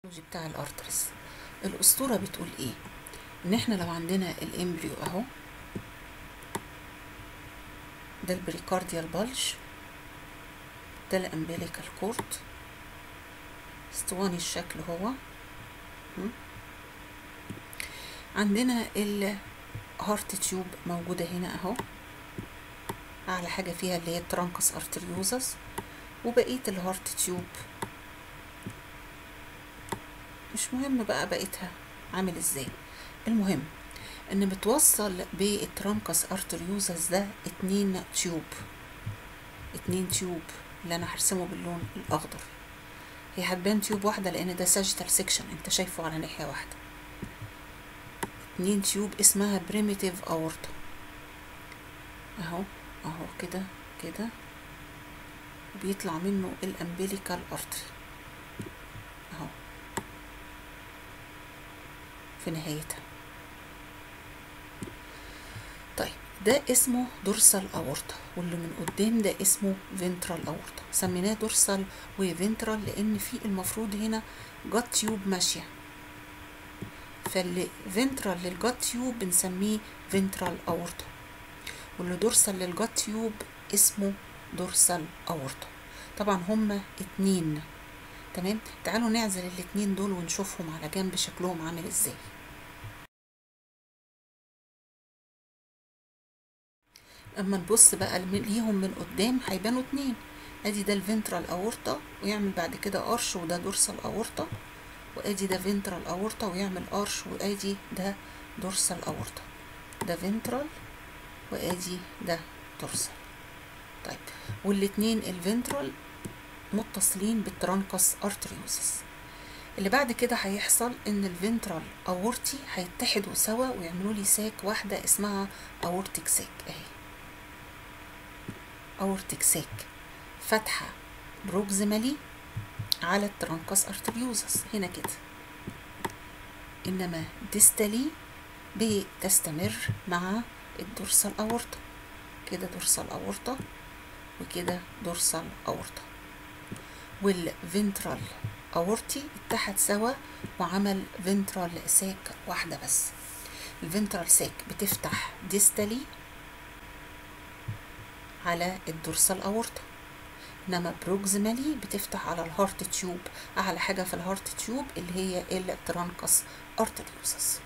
بتاع الارترز الاسطوره بتقول ايه ان احنا لو عندنا الامبريو اهو ده البريكارديال بلج ده الامبليكال كورد اسطواني الشكل هو م? عندنا الهارت تيوب موجودة هنا اهو اعلى حاجة فيها اللي هي الترانكس ارتريوزس وبقية الهارت تيوب مش مهم بقى بقيتها عامل ازاي المهم ان بتوصل بالترانكس ارتريوزس ده اتنين تيوب اتنين تيوب اللي انا هرسمه باللون الاخضر هي هتبان تيوب واحدة لان ده ساجيتال سيكشن انت شايفه على ناحية واحدة اتنين تيوب اسمها بريميتيف اورتا اهو اهو كده كده بيطلع منه الامبليكال ارتري اهو في نهايتها طيب ده اسمه دورسال اورتا واللي من قدام ده اسمه فينترال اورتا سميناه دورسال وفينترال لان في المفروض هنا جات تيوب ماشيه فاللي فينترال للجات تيوب بنسميه فينترال اورتا واللي دورسال للجات تيوب اسمه دورسال اورتا طبعا هما اتنين تمام تعالوا نعزل الاتنين دول ونشوفهم على جنب شكلهم عامل ازاي اما نبص بقى ليهم من قدام هيبانوا اتنين ادي ده الفنترال اورتا ويعمل بعد كده ارش وده دورسال اورتا وادي ده فنترال اورتا ويعمل ارش وادي ده دورسال اورتا ده فنترال وادي ده دورسال طيب والاتنين الفنترال متصلين بالترانكس ارتريوزس اللي بعد كده هيحصل ان الفنترال اورتي هيتحدوا سوا ويعملوا لي ساك واحده اسمها اورتيك ساك اهي اورتيك ساك فتحه بروكزيمالي على الترانكس ارتريوزس هنا كده انما ديستالي بتستمر مع الدورسال اورتا كده دورسال اورتا وكده دورسال اورتا والفنترال اورتي اتحد سوا وعمل فنترال ساك واحدة بس الفنترال ساك بتفتح ديستالي على الدورسال اورتا انما بروكزيمالي بتفتح على الهارت تيوب اعلى حاجه في الهارت تيوب اللي هي الترانكس ارتريوسس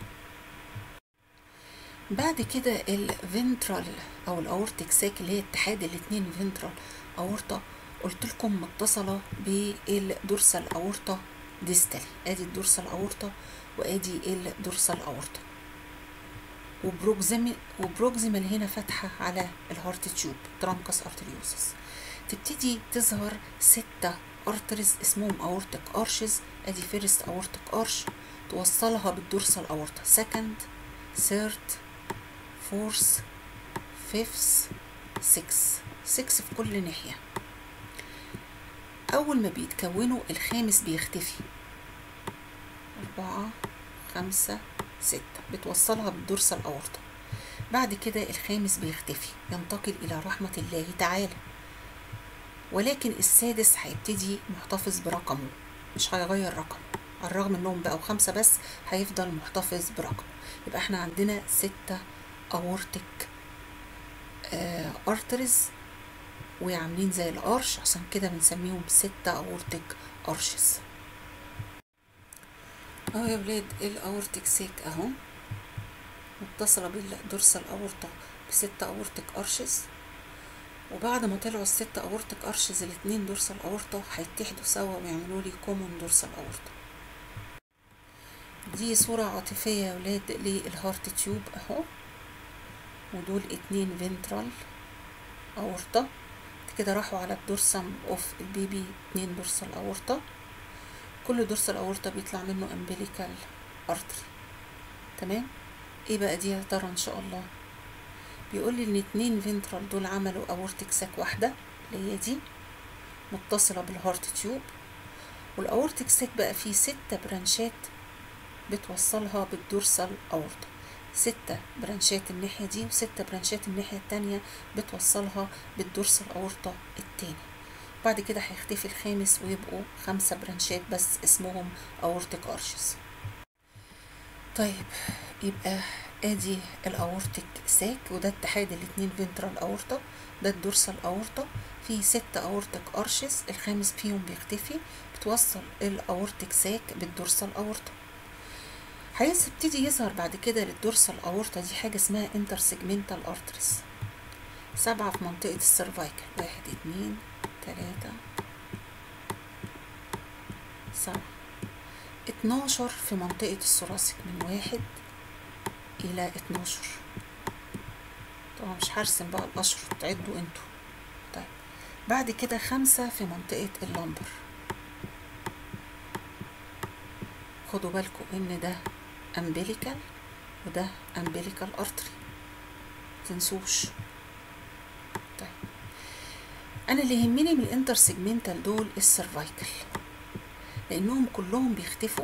بعد كده الفنترال او الاورتيك ساك اللي هي اتحاد الاتنين فنترال اورتا قلت لكم متصله بالدورسال اورتا ديستالي ادي الدورسال اورتا وادي الدورسال اورتا وبروكزيمال وبروكزيمال هنا فاتحه على الهارت تيوب ترانكس ارتريوسس تبتدي تظهر ستة ارترز اسمهم اورتك ارشز ادي فيرست اورتك ارش توصلها بالدورسال اورتا سكند ثيرد فورث فيفث سكس سكس في كل ناحية أول ما بيتكونوا الخامس بيختفي أربعة خمسة ستة بتوصلها بالدورسال أورتا بعد كده الخامس بيختفي ينتقل إلى رحمة الله تعالى ولكن السادس هيبتدي محتفظ برقمه مش هيغير رقمه على الرغم انهم بقوا خمسة بس هيفضل محتفظ برقمه يبقى احنا عندنا ستة اورتك آه ارترز وعاملين زي الارش عشان كده بنسميهم ستة اورتك ارشز اهو يا ولاد الاورتك سيك اهو متصلة بالدورسال اورتا بستة اورتك ارشز وبعد ما طلعوا الستة اورتك ارشز الاتنين دورسال اورتا هيتحدوا سوا ويعملوا لي كومون دورسال اورتا دي صورة عاطفية يا ولاد للهارت تيوب اهو ودول اتنين فنترال اورتا كده راحوا على الدورسم اوف البيبي اتنين دورسال اورتا كل دورسال اورتا بيطلع منه امبليكال ارتري تمام ايه بقى دي يا ترى ان شاء الله بيقول لي ان اتنين فنترال دول عملوا اورتيك ساك واحده اللي هي دي متصله بالهارت تيوب والاورتيك ساك بقى فيه ستة برانشات بتوصلها بالدورسال اورتا ستة برانشات الناحية دي وستة برانشات الناحية التانية بتوصلها بالدورسال اورتا التاني بعد كده هيختفي الخامس ويبقوا خمسة برانشات بس اسمهم اورتيك ارشز طيب يبقى ادي الاورتيك ساك وده اتحاد الاتنين فينترال اورتا ده الدورسال اورتا في ست اورتيك ارشز الخامس فيهم بيختفي بتوصل الاورتيك ساك بالدورسال اورتا هيبتدي يظهر بعد كده للدورسال اورتا دي حاجه اسمها انتر سيجمنتال ارتريز سبعة في منطقة السيرفايكل واحد اتنين تلاتة سبعة اتناشر في منطقة الثوراسيك من واحد إلى اتناشر طبعا مش هرسم بقى الأشهر تعدوا انتوا طيب بعد كده خمسة في منطقة اللمبر خدوا بالكم ان ده امبليكال وده امبليكال ارتري متنسوش طيب انا اللي يهمني من الانتر سيجمنتال دول السيرفايكل لانهم كلهم بيختفوا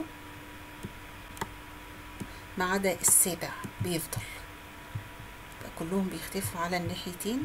ما عدا السابع بيفضل يبقى كلهم بيختفوا على الناحيتين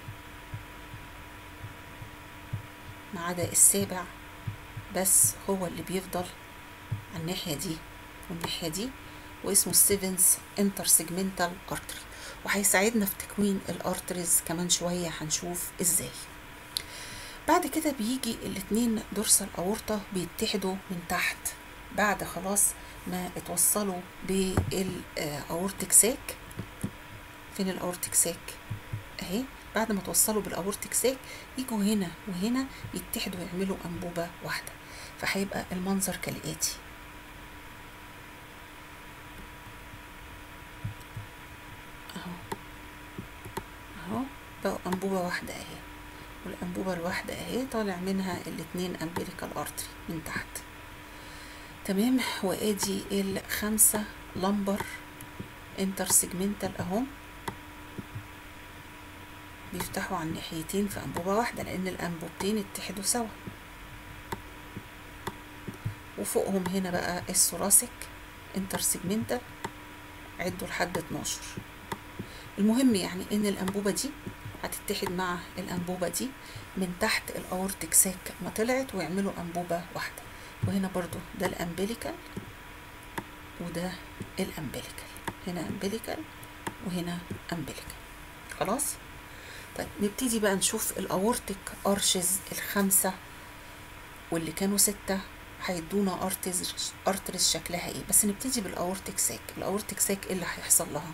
ما عدا السابع بس هو اللي بيفضل على الناحية دي والناحية دي واسمه السيفنس انتر سيجمنتال ارتري وهيساعدنا في تكوين الارتريز كمان شوية هنشوف ازاي بعد كده بيجي الاتنين دورسال اورطة بيتحدوا من تحت بعد خلاص ما اتوصلوا بالاورتيك ساك فين الاورتيك ساك اهي بعد ما توصلوا بالاورتيك ساك يجوا هنا وهنا يتحدوا يعملوا انبوبة واحدة فهيبقى المنظر كالآتي اهو اهو بقوا انبوبة واحدة اهي والانبوبة الواحدة اهي طالع منها الاتنين امبيريكال ارتري من تحت تمام وادي الخمسة لمبر انتر سيجمنتال اهو بيفتحوا على الناحيتين في انبوبة واحدة لان الانبوبتين اتحدوا سوا وفوقهم هنا بقى الثوراسيك انتر سيجمنتال عدوا لحد 12 المهم يعني ان الانبوبة دي هتتحد مع الانبوبة دي من تحت الاورتيك ساك ما طلعت ويعملوا انبوبة واحدة وهنا برضو ده الامبليكال وده الامبليكال هنا امبليكال وهنا امبليكال خلاص طيب نبتدي بقى نشوف الاورتيك ارشز الخمسة واللي كانوا ستة هيدونا ارتريز ارتريز شكلها ايه بس نبتدي بالاورتيك ساك الاورتيك ساك ايه اللي هيحصل لها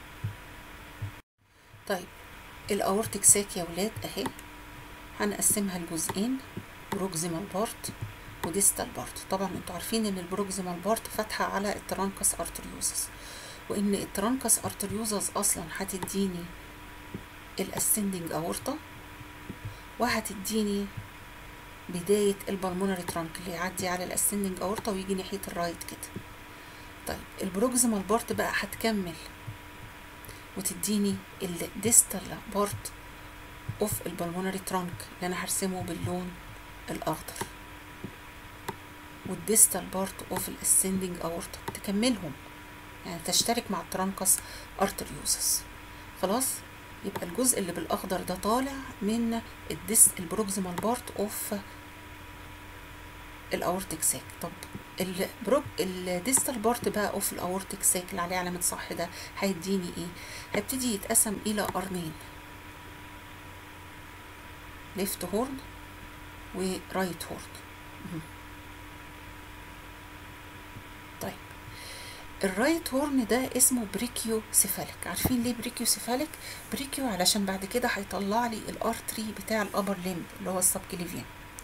طيب الاورتيك ساك يا ولاد اهي هنقسمها لجزئين بروكسيمال بارت وديستال بارت طبعا انتوا عارفين ان البروكسيمال بارت فاتحه على الترانكس ارتريوزس وان الترانكس ارتريوزس اصلا هتديني الاسندنج اورطه وهتديني بداية البلمونري ترانك اللي يعدي على الاسندنج اورطة ويجي ناحية الرايت كده طيب البروكسيمال بارت بقى هتكمل وتديني الديستال بارت اوف البلمونري ترانك اللي انا هرسمه باللون الاخضر والديستال بارت اوف الاسندنج اورطة تكملهم يعني تشترك مع الترانكس ارتريوسس خلاص يبقى الجزء اللي بالاخضر ده طالع من الديس البروكسيمال بارت اوف الاورتيك ساك طب البروك الديستال بارت بقى اوف الاورتيك ساك اللي عليه علامه صح ده هيديني ايه هيبتدي يتقسم الى قرنين ليفت هورن ورايت هورن طيب الرايت هورن ده اسمه بريكيو سيفاليك عارفين ليه بريكيو سيفاليك بريكيو علشان بعد كده هيطلع لي الارتري بتاع الابر ليمب اللي هو السبكليفيان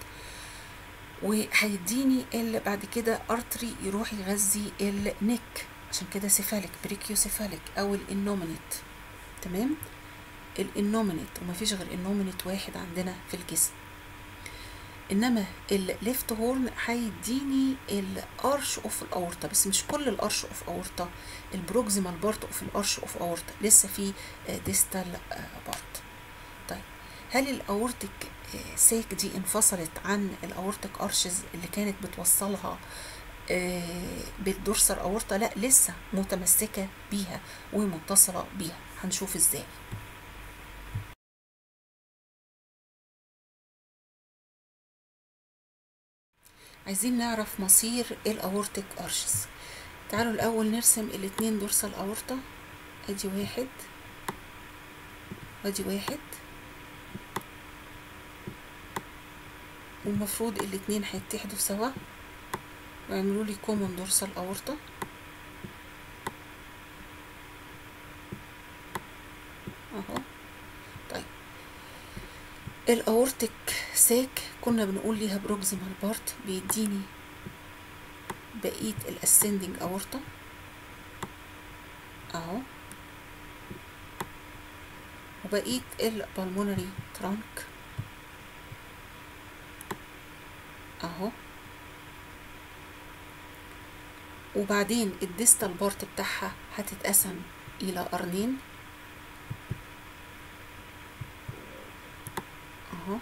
وهيديني اللي بعد كده ارتري يروح يغذي النك عشان كده سيفاليك بريكيو سيفاليك او الانومينيت تمام الانومينيت ومفيش غير انومينيت واحد عندنا في الجسم انما الليفت هورن هيديني الارش اوف الاورطه بس مش كل الارش اوف اورطه البروكسيمال بارت اوف الارش اوف اورطه لسه في ديستال بارت طيب هل الاورتيك ساك دي انفصلت عن الاورتيك ارشز اللي كانت بتوصلها بالدورسال اورطه لا لسه متمسكه بيها ومتصله بيها هنشوف ازاي عايزين نعرف مصير الاورتيك ارشز تعالوا الاول نرسم الاتنين دورسال اورطة ادي واحد وادي واحد والمفروض الاتنين هيتحدوا سوا ويعملوا لي كومون دورسال اورطة اهو طيب الاورتيك ساك كنا بنقول ليها بروكسيمال بارت بيديني بقية الاسندنج اورطة اهو وبقية البلمونري ترانك اهو وبعدين الديستال بارت بتاعها هتتقسم الى قرنين اهو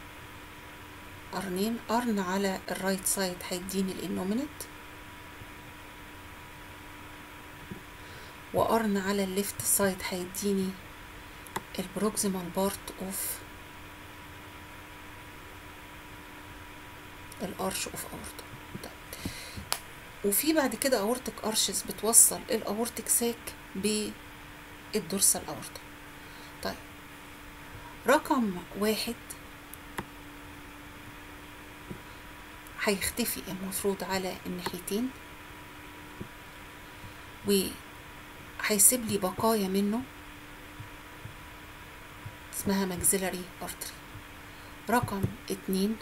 قرنين قرن على الرايت سايد هيديني الانومينت وقرن على الليفت سايد هيديني البروكسيمال بارت اوف الارش اوف اورتا وفي بعد كده اورتك ارشز بتوصل الاورتك ساك بالدورسال اورتا طيب رقم واحد هيختفي المفروض على الناحيتين وهيسيب لي بقايا منه اسمها ماكسيلاري ارتري رقم اتنين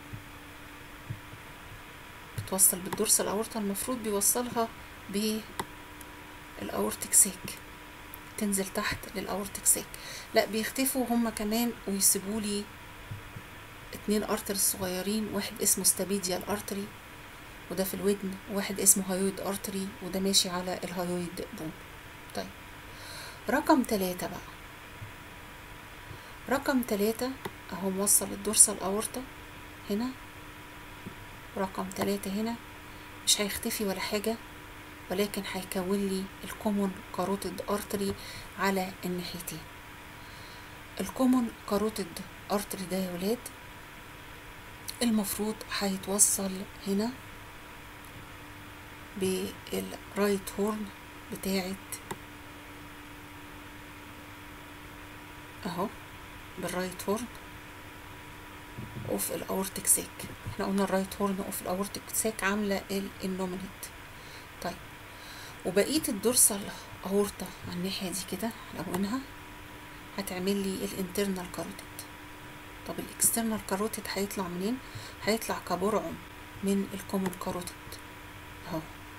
بتوصل بالدورسال اورتا المفروض بيوصلها بالاورتيك ساك تنزل تحت للاورتيك ساك لا بيختفوا هما كمان ويسيبوا لي اتنين ارتري صغيرين واحد اسمه ستابيديال ارتري وده في الودن وواحد اسمه هايويد ارتري وده ماشي على الهايويد بون طيب رقم تلاتة بقى رقم تلاتة اهو موصل الدورسال اورتا هنا رقم تلاتة هنا مش هيختفي ولا حاجة ولكن هيكون لي الكومون كاروتيد ارتري على الناحيتين الكومون كاروتيد ارتري ده يا ولاد المفروض هيتوصل هنا بالرايت هورن بتاعت اهو بالرايت هورن اوف الاورتيك ساك احنا قلنا الرايت هورن اوف الاورتيك ساك عامله الانومينيت طيب وبقيه الدورسال اورتا على الناحيه دي كده هلونها هتعمل لي الانترنال كاروتيد طب الاكسترنال كاروتيد هيطلع منين هيطلع كبرعم من الكومون كاروتيد اهو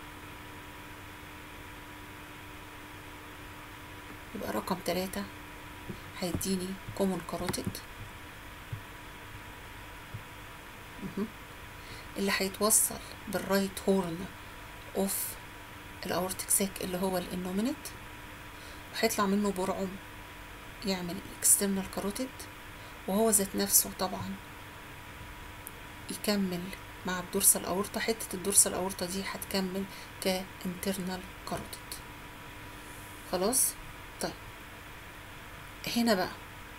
يبقى رقم تلاتة هيديني كومون كاروتيد اللي هيتوصل بالرايت هورن اوف الاورتيك ساك اللي هو الانومينيت وهيطلع منه برعم يعمل الاكسترنال كاروتيد وهو ذات نفسه طبعا يكمل مع الدورسال اورطة حتة الدورسال اورطة دي هتكمل كانترنال كاروتيد خلاص طيب هنا بقى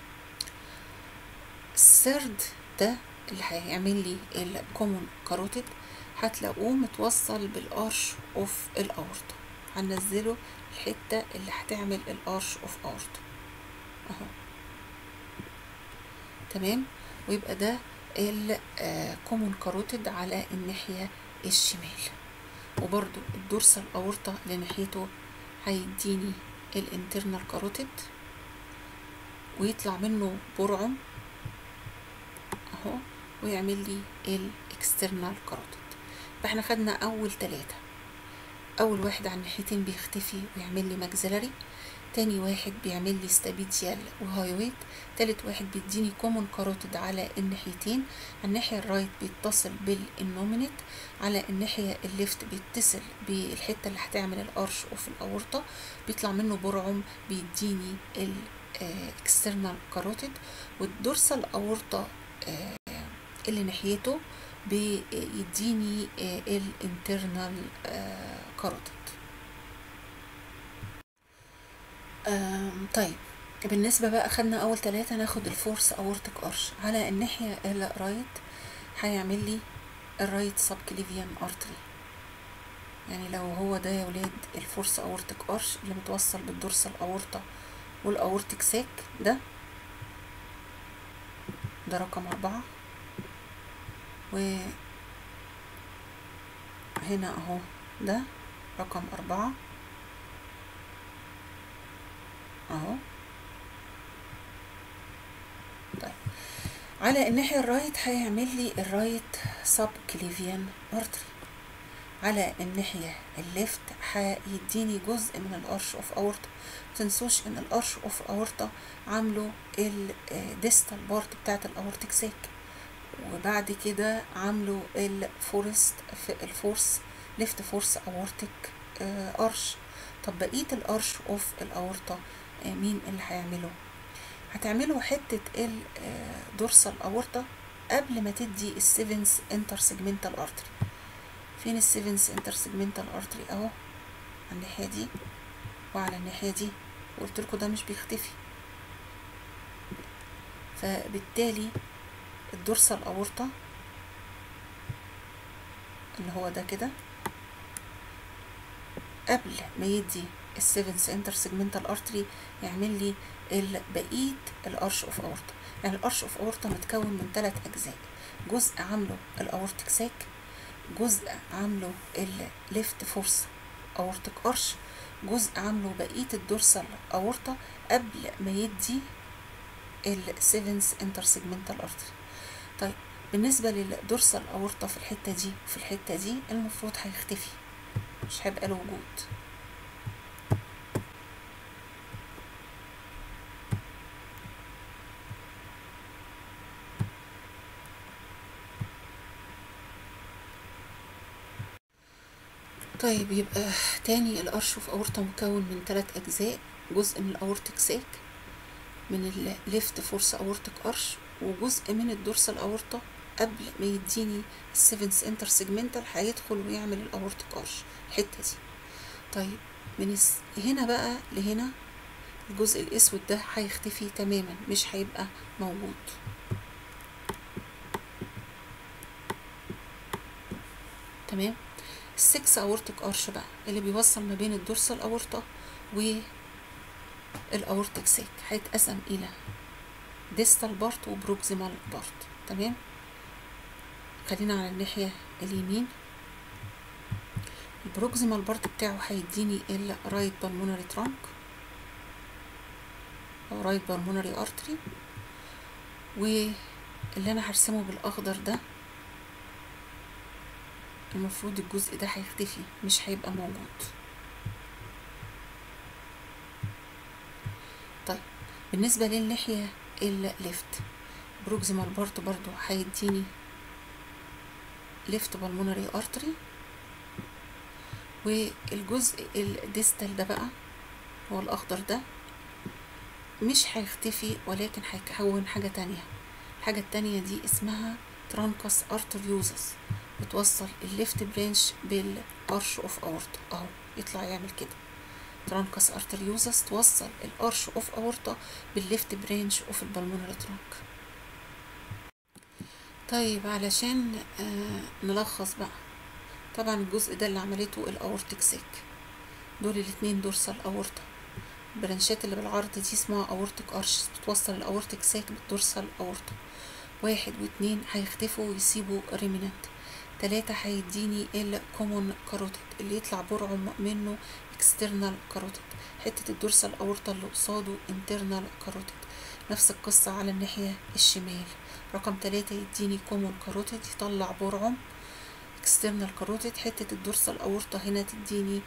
السرد ده اللي هيعمل لي الكومون كاروتيد هتلاقوه متوصل بالارش اوف الاورطة هننزله الحتة اللي هتعمل الارش اوف اورطة اهو تمام ويبقى ده الكومون كاروتيد على الناحية الشمال وبرضو الدورسال اورطة لناحيته هيديني الانترنال كاروتيد ويطلع منه برعم اهو ويعمل لي الاكسترنال كاروتيد فاحنا خدنا اول تلاتة اول واحد على الناحيتين بيختفي ويعمل لي ماكسيلاري تاني واحد بيعمل لي ستابيديال وهايويت تالت واحد بيديني كومون كاروتيد على الناحيتين على الناحية الرايت بيتصل بالانومينيت على الناحية الليفت بيتصل بالحتة اللي هتعمل الارش اوف الاورطة بيطلع منه برعم بيديني الاكسترنال كاروتيد والدورسال اورطة اللي ناحيته بيديني الانترنال كاروتيد طيب بالنسبة بقى خدنا أول تلاتة ناخد الفورس أورتك أرش على الناحية الرايت هيعمل لي الرايت سب كليفيان ارتري يعني لو هو ده يا ولاد الفورس اورتك ارش اللي متوصل بالدورسال اورطة والاورتك ساك ده ده رقم أربعة و هنا اهو ده رقم أربعة اهو طيب على الناحية الرايت هيعمل لي الرايت سب كليفيان ارتري على الناحية الليفت هيديني جزء من الارش اوف اورتا متنسوش ان الارش اوف اورتا عامله الديستال بارت بتاعت الاورتيك ساك وبعد كده عامله الفورست في الفورس ليفت فورس اورتيك ارش طب بقية الارش اوف الاورتا مين اللي هيعمله هتعمله حتة الدورسال اورتا قبل ما تدي السيفنس انتر سيجمنتال ارتري فين السيفنس انتر سيجمنتال ارتري اهو على الناحية دي وعلى الناحية دي وقلت لكم ده مش بيختفي فبالتالي الدورسال اورتا اللي هو ده كده قبل ما يدي السيفنس انتر سيجمنتال ارتري يعمل لي بقيه الارش اوف اورتا يعني الارش اوف اورتا متكون من ثلاث اجزاء جزء عامله الاورتيك ساك جزء عامله الليفت فورس اورتيك ارش جزء عامله بقيه الدورسال اورتا قبل ما يدي السيفنس انتر سيجمنتال ارتري طيب بالنسبة للدورسال اورتا في الحتة دي وفي الحتة دي المفروض هيختفي مش هيبقى له وجود طيب يبقى تاني الأرشف أورطة مكون من ثلاث أجزاء جزء من الأورتيك ساك من الليفت فورس أورتيك أرش وجزء من الدورسال أورطة قبل ما يديني السيفنس انتر سيجمنتال هيدخل ويعمل الأورتيك أرش الحتة دي طيب من هنا بقى لهنا الجزء الأسود ده هيختفي تماما مش هيبقى موجود تمام السكس اورتيك ارش بقى اللي بيوصل ما بين الدورسال اورتا والاورتيك ساك هيتقسم الى ديستال بارت وبروكسيمال بارت تمام خلينا على الناحية اليمين البروكسيمال بارت بتاعه هيديني الرايت بالمونري ترانك او رايت بالمونري ارتري واللي انا هرسمه بالاخضر ده المفروض الجزء ده هيختفي مش هيبقى موجود طيب بالنسبة للناحية الليفت بروكسيمال بارت برضو هيديني ليفت بالمونري ارتري والجزء الديستال ده بقى هو الاخضر ده مش هيختفي ولكن هيكون حاجة تانية الحاجة التانية دي اسمها ترانكس ارتريوزس بتوصل الليفت برانش بالارش اوف اورتا اهو يطلع يعمل كده ترانكس ارتريوزس توصل الارش اوف اورتا بالليفت برانش اوف البلمونري ترانك طيب علشان آه نلخص بقى طبعا الجزء ده اللي عملته الاورتيك سيك دول الاتنين دورسال اورتا البرانشات اللي بالعرض دي اسمها اورتيك ارش بتوصل الاورتيك ساك بالدورسال اورتا واحد واتنين هيختفوا ويسيبوا ريمينانت تلاتة هيديني الكومون كاروتيد اللي يطلع برعم منه اكسترنال كاروتيد حتة الدورسال اورتا اللي قصاده انترنال كاروتيد نفس القصة على الناحية الشمال رقم تلاتة يديني كومون كاروتيد يطلع برعم اكسترنال كاروتيد حتة الدورسال اورتا هنا تديني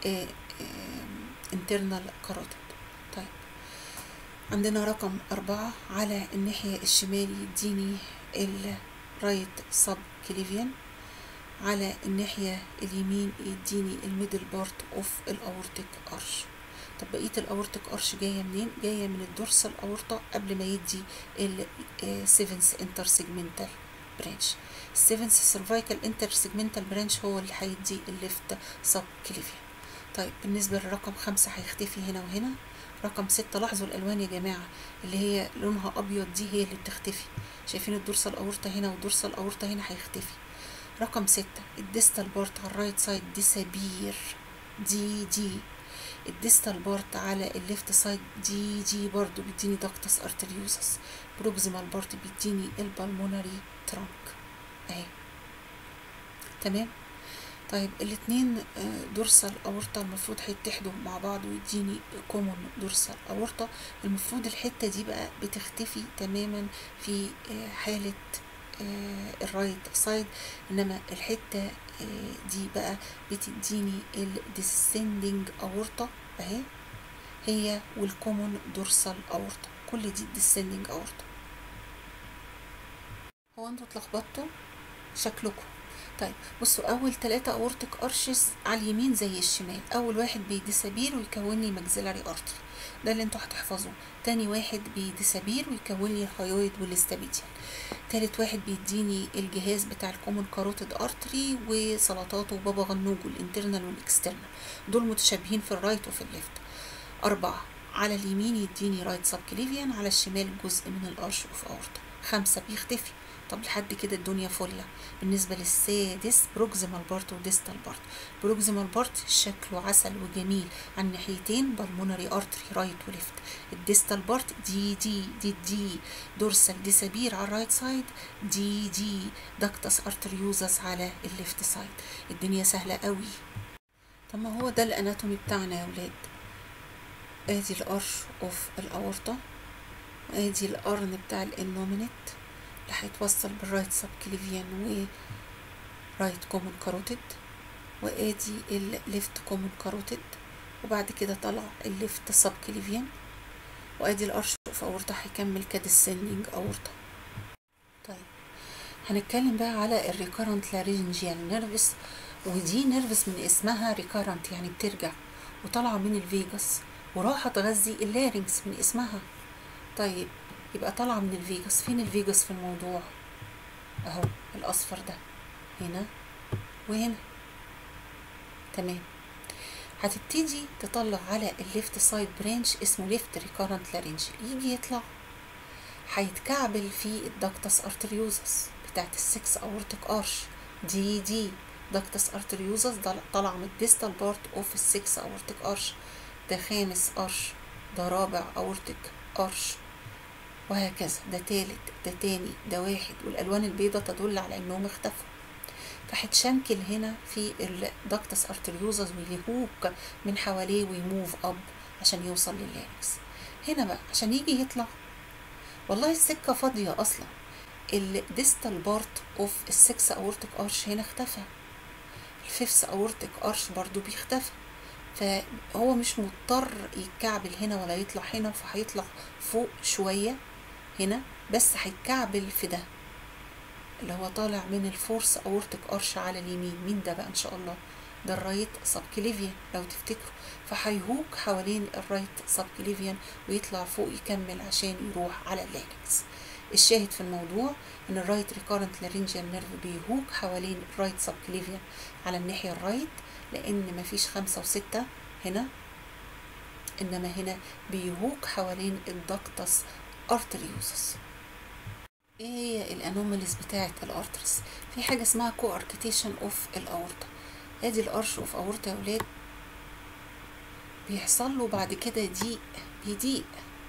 انترنال كاروتيد طيب عندنا رقم أربعة على الناحية الشمال يديني الرايت سب كليفيان على الناحية اليمين يديني الميدل بارت اوف الاورتيك ارش طب بقية الاورتيك ارش جاية منين؟ جاية من الدورسال اورتا قبل ما يدي السيفنس انتر سيجمنتال برانش السيفنس سيرفايكال انتر سيجمنتال برانش هو اللي هيدي الليفت سب كليفيان طيب بالنسبة للرقم خمسة هيختفي هنا وهنا رقم ستة لاحظوا الألوان يا جماعة اللي هي لونها أبيض دي هي اللي بتختفي شايفين الدورسال أورتا هنا والدورسال أورتا هنا هيختفي رقم ستة الديستال بارت على الرايت سايد ديسابير دي دي الديستال بارت على الليفت سايد دي دي برضو بيديني داكتس ارتريوسس بروكسيمال بارت بيديني البلمونري ترانك اهي تمام طيب الاتنين دورسال اورطة المفروض هيتحدوا مع بعض ويديني كومون دورسال اورطة المفروض الحتة دي بقى بتختفي تماما في حالة الرايت سايد انما الحتة دي بقى بتديني الديسندنج اورطة اهي هي والكومون دورسال اورطة كل دي الديسندنج اورطة هو انتوا اتلخبطتوا شكلكم طيب بصوا اول ثلاثة اورتك ارشز على اليمين زي الشمال اول واحد بيديسابير ويكون لي ماكسيلاري ارتري ده اللي انتوا هتحفظوه تاني واحد بيديسابير ويكون لي الهايويد والاستابيديال تالت واحد بيديني الجهاز بتاع الكومون كاروتيد ارتري وسلطاته وبابا غنوج الانترنال والاكسترنال دول متشابهين في الرايت وفي الليفت أربعة على اليمين يديني رايت سب كليفيان على الشمال جزء من الارش اوف اورتا خمسة بيختفي طب لحد كده الدنيا فلة بالنسبة للسادس بروكسيمال بارت وديستال بارت بروكسيمال بارت شكله عسل وجميل عن ناحيتين بالمونري ارتري رايت وليفت الديستال بارت دي دي دي دي دورسال ديسابير على الرايت سايد دي دي داكتس ارتريوزس على الليفت سايد الدنيا سهلة قوي طب ما هو ده الاناتومي بتاعنا يا ولاد ادي الارش اوف الاورطة وادي القرن بتاع الانومينيت اللي هيتوصل بالرايت سب كليفيان و رايت كومون كاروتيد وادي الليفت كومون كاروتيد وبعد كده طلع الليفت سب كليفيان وادي الارش اوف اورطة هيكمل كديسندنج اورطة طيب هنتكلم بقى على الريكارنت لارينجيال نيرفس ودي نيرفس من اسمها ريكارنت يعني بترجع وطالعة من الفيجاس وراح تغذي اللارينكس من اسمها طيب يبقى طالعة من الفيجاس فين الفيجاس في الموضوع اهو الاصفر ده هنا وهنا تمام هتبتدي تطلع على الليفت سايد برانش اسمه ليفت ريكارنت لارينج يجي يطلع هيتكعبل في الدكتس ارتريوزس بتاعت السكس اورتيك ارش دي دي دكتس ارتريوزس طالعه من الديستال بارت اوف السكس اورتيك ارش ده خامس ارش ده رابع اورتيك ارش وهكذا ده تالت ده تاني ده واحد والالوان البيضة تدل على انهم اختفوا فهتشنكل هنا في الدكتس ارتريوزز ويهوك من حواليه ويموف اب عشان يوصل لللاريكس هنا بقى عشان يجي يطلع والله السكة فاضية اصلا الديستال بارت اوف السكس اورتيك ارش هنا اختفى الفيفث اورتيك ارش برضو بيختفى فهو مش مضطر يتكعبل هنا ولا يطلع هنا فهيطلع فوق شوية هنا بس هيتكعبل في ده اللي هو طالع من الفورس اورتك ارش على اليمين مين ده بقى ان شاء الله ده الرايت سبكليفيان لو تفتكروا فهيهوك حوالين الرايت سبكليفيان ويطلع فوق يكمل عشان يروح على اللاريكس الشاهد في الموضوع ان الرايت ريكارنت لارينجيال نيرف بيهوك حوالين الرايت سبكليفيان على الناحية الرايت لان مفيش خمسة وستة هنا انما هنا بيهوك حوالين الدكتس ارتريوسس ايه هي الانوماليز بتاعه الارترس في حاجه اسمها كو اركتيشن اوف الاورطه ادي الارش اوف اورطه يا ولاد بيحصل له بعد كده ضيق بيضيق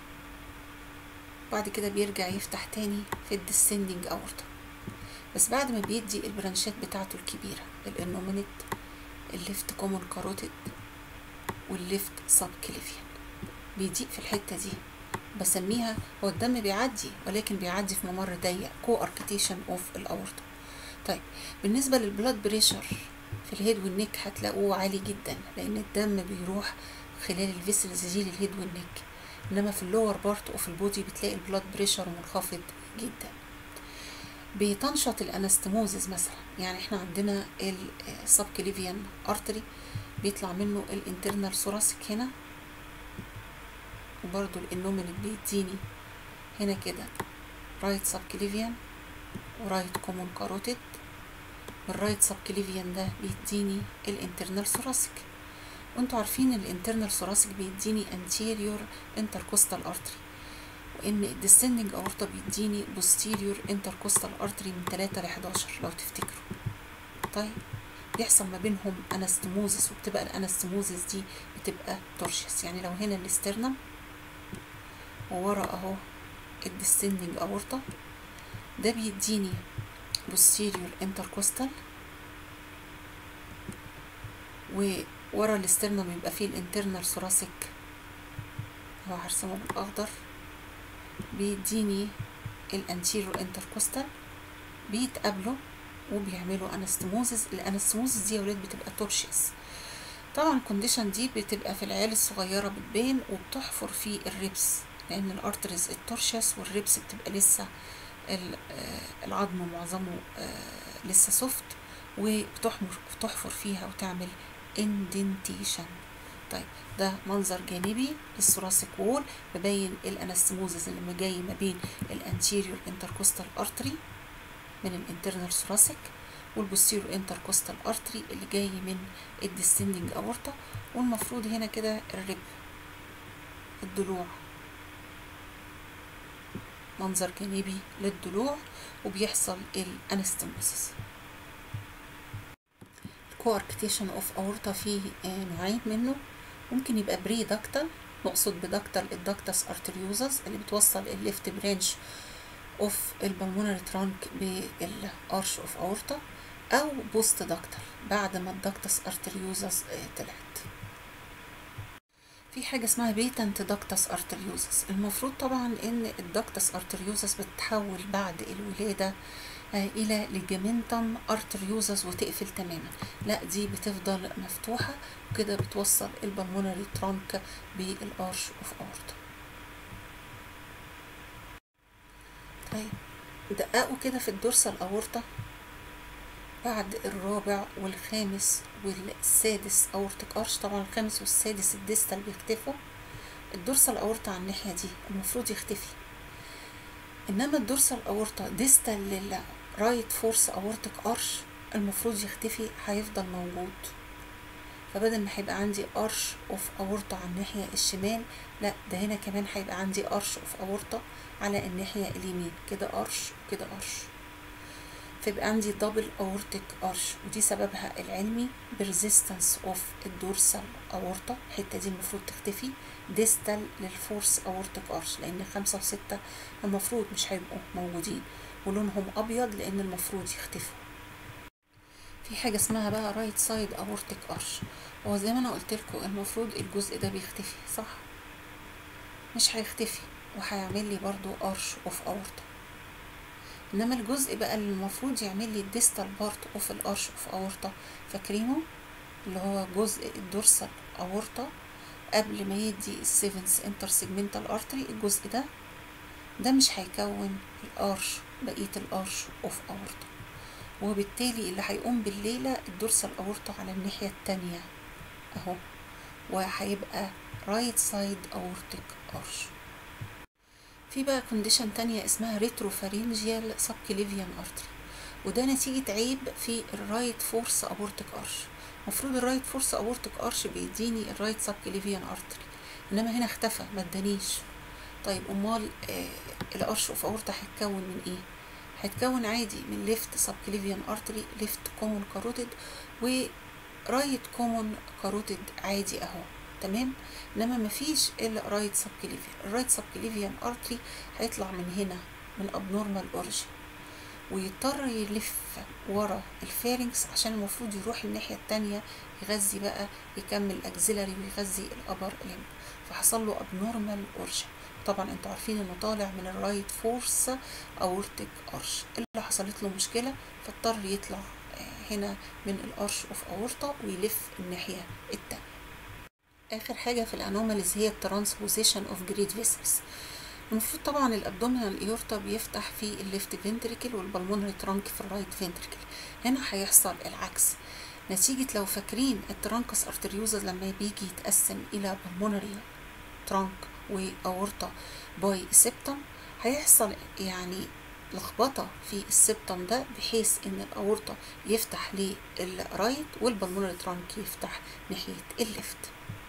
بعد كده بيرجع يفتح تاني في الديسندنج اورطه بس بعد ما بيدي البرانشات بتاعته الكبيره الانومينيت الليفت كومون كاروتيد والليفت سب كليفيان بيضيق في الحته دي بسميها هو الدم بيعدي ولكن بيعدي في ممر ضيق كو اركتيشن اوف الاورطه طيب بالنسبه للبلاد بريشر في الهيد والنك هتلاقوه عالي جدا لان الدم بيروح خلال الفيسلز دي للهيد والنك انما في اللور بارت اوف البودي بتلاقي البلاد بريشر منخفض جدا بتنشط الانستموزز مثلا يعني احنا عندنا السبكليفيان ارتري بيطلع منه الانترنال ثوراسيك هنا وبرضو الانومينت بيديني هنا كده رايت سبكليفيان ورايت كومون كاروتيد والرايت سبكليفيان ده بيديني الانترنال ثوراسيك وانتوا عارفين الانترنال ثوراسيك بيديني anterior intercostal artery وان الديسندنج اورطة بيديني posterior intercostal artery من 3 ل 11 لو تفتكروا طيب بيحصل ما بينهم انستموزس وبتبقى الانستموزس دي بتبقى تورشيس يعني لو هنا الاسترنم وورا اهو الديسندنج اورطة ده بيديني posterior intercostal وورا الاسترنم يبقى فيه الانترنال ثوراسيك هو هرسمه بالاخضر بيديني الانتيريور انتركوستال بيتقابلوا وبيعملوا انستموزز الانستموزز دي يا ولاد بتبقى تورشيس طبعا الكونديشن دي بتبقى في العيال الصغيره بتبان وبتحفر في الريبس لان الارتريز التورشيس والريبس بتبقى لسه العظم معظمه لسه سوفت وبتحفر فيها وتعمل اندنتيشن طيب ده منظر جانبي للثوراسيك وول ببين الانستموزز اللي جاي ما بين الانتيريور انتركوستال ارتري من الانترنال ثوراسيك والبوستيريور انتركوستال ارتري اللي جاي من الديسندنج اورتا والمفروض هنا كده الرب الضلوع منظر جانبي للضلوع وبيحصل الانستموزس الكواركتيشن اوف اورتا فيه نوعين منه ممكن يبقى بري داكتال نقصد بداكتال الداكتس ارتريوزس اللي بتوصل الليفت برانش اوف البلمونري ترانك بالارش اوف اورتا او بوست داكتال بعد ما الداكتس ارتريوزس طلعت في حاجة اسمها بيتنت داكتس ارتريوزس المفروض طبعا ان الداكتس ارتريوزس بتتحول بعد الولادة الى ليجامنتم ارتريوزس وتقفل تماما لا دي بتفضل مفتوحة وكده بتوصل البلمونري ترانك بالارش اوف اورتا طيب دققوا كده في الدورسال اورتا بعد الرابع والخامس والسادس اورتك ارش طبعا الخامس والسادس الديستال بيختفوا الدورسال اورتا على الناحيه دي المفروض يختفي انما الدورسال اورتا ديستال للرايت فورس اورتك ارش المفروض يختفي هيفضل موجود فبدل ما هيبقى عندي ارش اوف اورتا على الناحيه الشمال لا ده هنا كمان هيبقى عندي ارش اوف اورتا على الناحيه اليمين كده ارش وكده ارش فيبقى عندي دبل اورتيك ارش ودي سببها العلمي بريزيستنس اوف الدورسال اورتا الحته دي المفروض تختفي ديستال للفورس اورتيك ارش لان خمسة وستة المفروض مش هيبقوا موجودين ولونهم ابيض لان المفروض يختفوا في حاجه اسمها بقى رايت سايد اورتيك ارش هو زي ما انا قلت لكم المفروض الجزء ده بيختفي صح مش هيختفي وهيعمل لي برضو ارش اوف اورتا انما الجزء بقى اللي المفروض يعمل لي الديستال بارت اوف الارش اوف اورتا فاكرينه اللي هو جزء الدورسال اورتا قبل ما يدي السيفنس انتر سيجمنتال ارتري الجزء ده ده مش هيكون الارش بقيه الارش اوف اورتا وبالتالي اللي هيقوم بالليله الدورسال اورتا على الناحيه التانية اهو وهيبقى رايت سايد اورتيك ارش في بقى كونديشن تانية اسمها ريتروفارينجيال سبكليفيان ارتري وده نتيجة عيب في الرايت فورس ابورتيك ارش المفروض الرايت فورس ابورتيك ارش بيديني الرايت سبكليفيان ارتري انما هنا اختفى ما ادانيش طيب امال آه الارش اوف اورتا هيتكون من ايه هيتكون عادي من ليفت سبكليفيان ارتري ليفت كومون كاروتيد ورايت كومون كاروتيد عادي اهو تمام انما مفيش الا رايت سبكليفيان الرايت سبكليفيان ارتري هيطلع من هنا من ابنورمال اوريجين ويضطر يلف ورا الفارنكس عشان المفروض يروح الناحية التانية يغذي بقى يكمل اكزيلاري ويغذي الابر ليمب فحصل له ابنورمال اوريجين طبعا انتوا عارفين انه طالع من الرايت فورس اورتيك ارش اللي حصلت له مشكلة فاضطر يطلع هنا من الارش اوف اورتا ويلف الناحية التانية اخر حاجه في الانوماليز هي الترانسبوزيشن اوف جريد فيسلز المفروض طبعا الابدومينال ايورتا بيفتح في الليفت فنتريكل والبلمونري ترانك في الرايت فنتريكل هنا هيحصل العكس نتيجة لو فاكرين الترانكس ارتريوزا لما بيجي يتقسم الى بلمونري ترانك واورتا باي سيبتم هيحصل يعني لخبطة في السبتم ده بحيث ان الاورطة يفتح للرايت والبلمونري ترانك يفتح ناحية الليفت